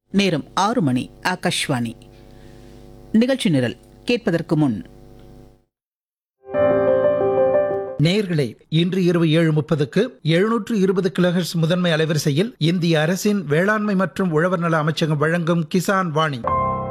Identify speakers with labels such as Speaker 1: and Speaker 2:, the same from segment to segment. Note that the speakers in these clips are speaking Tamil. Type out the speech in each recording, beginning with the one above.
Speaker 1: நேரம் ஆறு மணி ஆகாஷ்வாணி நிகழ்ச்சி நிரல் கேட்பதற்கு முன்
Speaker 2: நேயர்களே இன்று இரவு ஏழு முப்பதுக்கு எழுநூற்று இருபது கிலோஹெர்ட்ஸ் முதன்மை அலைவரிசையில் இந்திய அரசின் வேளாண்மை மற்றும் உழவர் நல அமைச்சகம் வழங்கும் கிசான் வாணி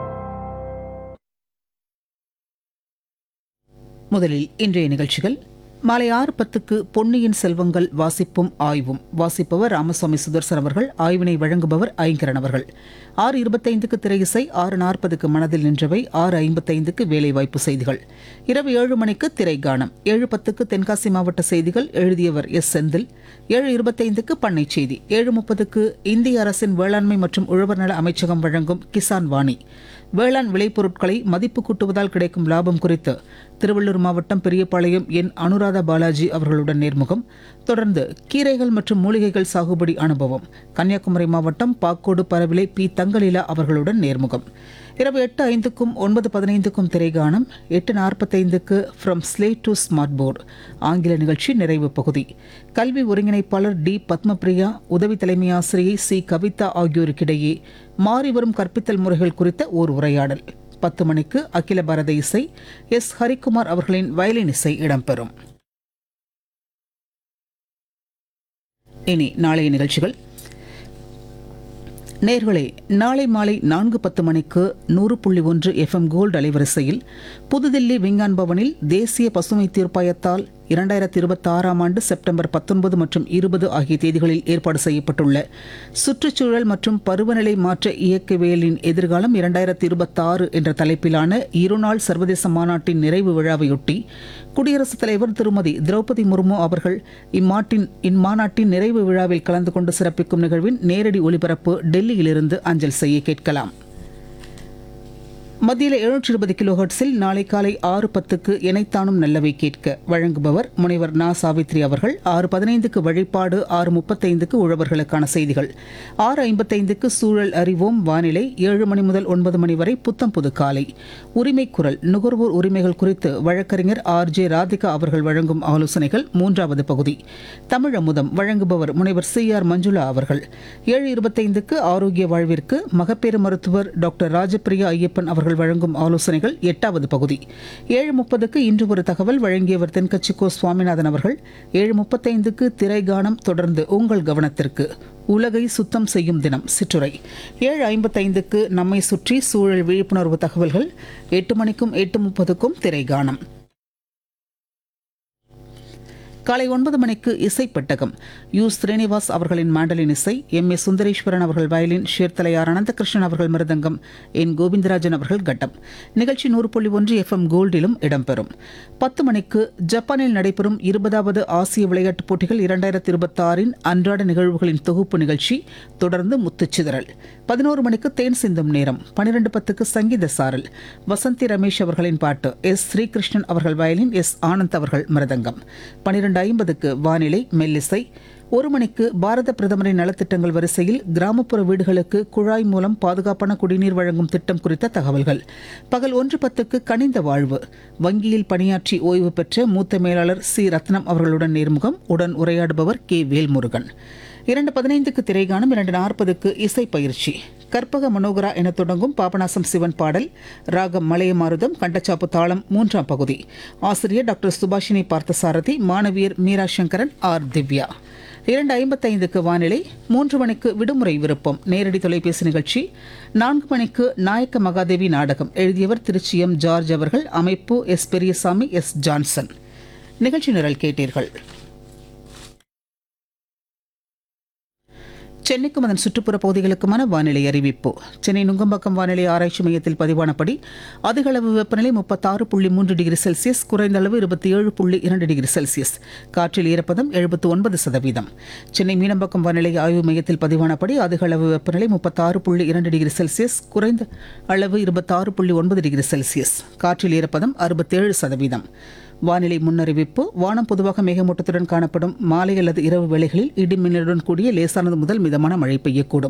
Speaker 1: முதலில் இன்றைய நிகழ்ச்சிகள் மாலை ஆறு பத்துக்கு பொன்னியின் செல்வங்கள் வாசிப்பும் ஆய்வும் வாசிப்பவர் ராமசுவாமி சுதர்சன் அவர்கள் ஆய்வினை வழங்குபவர் ஐங்கரன் அவர்கள் ஆறு இருபத்தைந்துக்கு திரையிசை ஆறு நாற்பதுக்கு மனதில் நின்றவை ஆறு ஐம்பத்தைந்துக்கு வேலைவாய்ப்பு செய்திகள் இரவு ஏழு மணிக்கு திரைகானம் ஏழு பத்துக்கு தென்காசி மாவட்ட செய்திகள் எழுதியவர் எஸ் செந்தில் ஏழு இருபத்தைந்துக்கு பண்ணை செய்தி ஏழு முப்பதுக்கு இந்திய அரசின் வேளாண்மை மற்றும் உழவர் நல அமைச்சகம் வழங்கும் கிசான் வாணி வேளாண் விளைபொருட்களை மதிப்பு கூட்டுவதால் கிடைக்கும் லாபம் குறித்து திருவள்ளூர் மாவட்டம் பெரியபாளையம் என் அனுராதா பாலாஜி அவர்களுடன் நேர்முகம் தொடர்ந்து கீரைகள் மற்றும் மூலிகைகள் சாகுபடி அனுபவம் கன்னியாகுமரி மாவட்டம் பாக்கோடு பரவிலை பி தங்கலீலா அவர்களுடன் நேர்முகம் இரவு எட்டு ஐந்துக்கும் ஒன்பது பதினைந்துக்கும் திரைகானம் எட்டு நாற்பத்தைந்துக்கு from slate to smart board ஆங்கில நிகழ்ச்சி நிறைவு பகுதி கல்வி ஒருங்கிணைப்பாளர் டி பத்மபிரியா உதவி தலைமை ஆசிரியை சி கவிதா ஆகியோருக்கிடையே மாறிவரும் கற்பித்தல் முறைகள் குறித்த ஓர் உரையாடல் பத்து மணிக்கு அகில பாரத இசை எஸ் ஹரிக்குமார் அவர்களின் வயலின் இசை இடம்பெறும் இனி நாளைய நிகழ்ச்சிகள் நேர்களே நாளை மாலை நான்கு பத்து மணிக்கு நூறு புள்ளி ஒன்று எஃப்எம் கோல்டு அலைவரிசையில் புதுதில்லி விஞ்ஞான் பவனில் தேசிய பசுமை தீர்ப்பாயத்தால் இரண்டாயிரத்தி இருபத்தி ஆறாம் ஆண்டு செப்டம்பர் பத்தொன்பது மற்றும் இருபது ஆகிய தேதிகளில் ஏற்பாடு செய்யப்பட்டுள்ள சுற்றுச்சூழல் மற்றும் பருவநிலை மாற்ற இயக்கவியலின் எதிர்காலம் இரண்டாயிரத்தி இருபத்தாறு என்ற தலைப்பிலான இருநாள் சர்வதேச மாநாட்டின் நிறைவு விழாவையொட்டி குடியரசுத் தலைவர் திருமதி திரௌபதி முர்மு அவர்கள் இம்மாட்டின் இம்மாநாட்டின் நிறைவு விழாவில் கலந்து கொண்டு சிறப்பிக்கும் நிகழ்வின் நேரடி ஒலிபரப்பு டெல்லியிலிருந்து அஞ்சல் செய்ய கேட்கலாம் மத்தியில் எழுநூற்றி இருபது கிலோஹெர்ட்ஸில் நாளை காலை ஆறு பத்துக்கு இணைத்தானும் நல்லவை கேட்க வழங்குபவர் முனைவர் நா சாவித்ரி அவர்கள் ஆறு பதினைந்துக்கு வழிபாடு ஆறு முப்பத்தைந்துக்கு உழவர்களுக்கான செய்திகள் ஆறு ஐம்பத்தைந்துக்கு சூழல் அறிவோம் வானிலை ஏழு மணி முதல் ஒன்பது மணி வரை புத்தம் புது காலை உரிமை குரல் நுகர்வோர் உரிமைகள் குறித்து வழக்கறிஞர் ஆர் ஜே ராதிகா அவர்கள் வழங்கும் ஆலோசனைகள் மூன்றாவது பகுதி தமிழ் அமுதம் வழங்குபவர் முனைவர் சி ஆர் மஞ்சுளா அவர்கள் ஏழு இருபத்தைந்துக்கு ஆரோக்கிய வாழ்விற்கு மகப்பேறு மருத்துவர் டாக்டர் ராஜபிரியா ஐயப்பன் அவர்கள் வழங்கும் ஆலோசனைகள் எட்டாவது பகுதி ஏழு முப்பதுக்கு இன்று ஒரு தகவல் வழங்கியவர் தென்கட்சி கோ சுவாமிநாதன் அவர்கள் ஏழு முப்பத்தைந்துக்கு திரைகானம் தொடர்ந்து உங்கள் கவனத்திற்கு உலகை சுத்தம் செய்யும் தினம் சிற்றுரை ஏழு ஐம்பத்தைந்துக்கு நம்மை சுற்றி சூழல் விழிப்புணர்வு தகவல்கள் எட்டு மணிக்கும் எட்டு முப்பதுக்கும் திரைகானம் காலை ஒன்பது மணிக்கு இசைப்பட்டகம் யு ஸ்ரீனிவாஸ் அவர்களின் மாண்டலின் இசை எம் ஏ சுந்தரேஸ்வரன் அவர்கள் வயலின் ஷேர்தலையார் அனந்தகிருஷ்ணன் அவர்கள் மிருதங்கம் என் கோவிந்தராஜன் அவர்கள் கட்டம் நிகழ்ச்சி நூறு புள்ளி ஒன்று எஃப்எம் கோல்டிலும் இடம்பெறும் பத்து மணிக்கு ஜப்பானில் நடைபெறும் இருபதாவது ஆசிய விளையாட்டுப் போட்டிகள் இரண்டாயிரத்தி இருபத்தி ஆறின் அன்றாட நிகழ்வுகளின் தொகுப்பு நிகழ்ச்சி தொடர்ந்து முத்துச்சிதறல் பதினோரு மணிக்கு தேன் சிந்தும் நேரம் பனிரெண்டு பத்துக்கு சங்கீத சாரல் வசந்தி ரமேஷ் அவர்களின் பாட்டு எஸ் ஸ்ரீகிருஷ்ணன் அவர்கள் வயலின் எஸ் ஆனந்த் அவர்கள் மிருதங்கம் பனிரெண்டு ஐம்பதுக்கு வானிலை மெல்லிசை ஒரு மணிக்கு பாரத பிரதமரின் நலத்திட்டங்கள் வரிசையில் கிராமப்புற வீடுகளுக்கு குழாய் மூலம் பாதுகாப்பான குடிநீர் வழங்கும் திட்டம் குறித்த தகவல்கள் பகல் ஒன்று பத்துக்கு கனிந்த வாழ்வு வங்கியில் பணியாற்றி ஓய்வு பெற்ற மூத்த மேலாளர் சி ரத்னம் அவர்களுடன் நேர்முகம் உடன் உரையாடுபவர் கே வேல்முருகன் இரண்டு பதினைந்துக்கு திரைகாணும் இரண்டு நாற்பதுக்கு இசை பயிற்சி கற்பக மனோகரா என தொடங்கும் பாபநாசம் சிவன் பாடல் ராகம் மலையமாருதம் கண்டச்சாப்பு தாளம் மூன்றாம் பகுதி ஆசிரியர் டாக்டர் சுபாஷினி பார்த்தசாரதி மாணவியர் மீரா சங்கரன் ஆர் திவ்யா இரண்டு ஐம்பத்தைந்துக்கு வானிலை மூன்று மணிக்கு விடுமுறை விருப்பம் நேரடி தொலைபேசி நிகழ்ச்சி நான்கு மணிக்கு நாயக்க மகாதேவி நாடகம் எழுதியவர் திருச்சி எம் ஜார்ஜ் அவர்கள் அமைப்பு எஸ் பெரியசாமி எஸ் ஜான்சன் நிகழ்ச்சி நிரல் கேட்டீர்கள் சென்னைக்கும் அதன் சுற்றுப்புற பகுதிகளுக்குமான வானிலை அறிவிப்பு சென்னை நுங்கம்பாக்கம் வானிலை ஆராய்ச்சி மையத்தில் பதிவானபடி அதிக அளவு வெப்பநிலை முப்பத்தாறு புள்ளி மூன்று டிகிரி செல்சியஸ் குறைந்த அளவு இருபத்தி ஏழு புள்ளி இரண்டு டிகிரி செல்சியஸ் காற்றில் ஈரப்பதம் எழுபத்து ஒன்பது சதவீதம் சென்னை மீனம்பாக்கம் வானிலை ஆய்வு மையத்தில் பதிவானபடி அதிக அளவு வெப்பநிலை முப்பத்தாறு புள்ளி இரண்டு டிகிரி செல்சியஸ் குறைந்த அளவு இருபத்தாறு புள்ளி ஒன்பது டிகிரி செல்சியஸ் காற்றில் ஈரப்பதம் அறுபத்தேழு சதவீதம் வானிலை முன்னறிவிப்பு வானம் பொதுவாக மேகமூட்டத்துடன் காணப்படும் மாலை அல்லது இரவு வேளைகளில் இடி மின்னலுடன் கூடிய லேசானது முதல் மிதமான மழை பெய்யக்கூடும்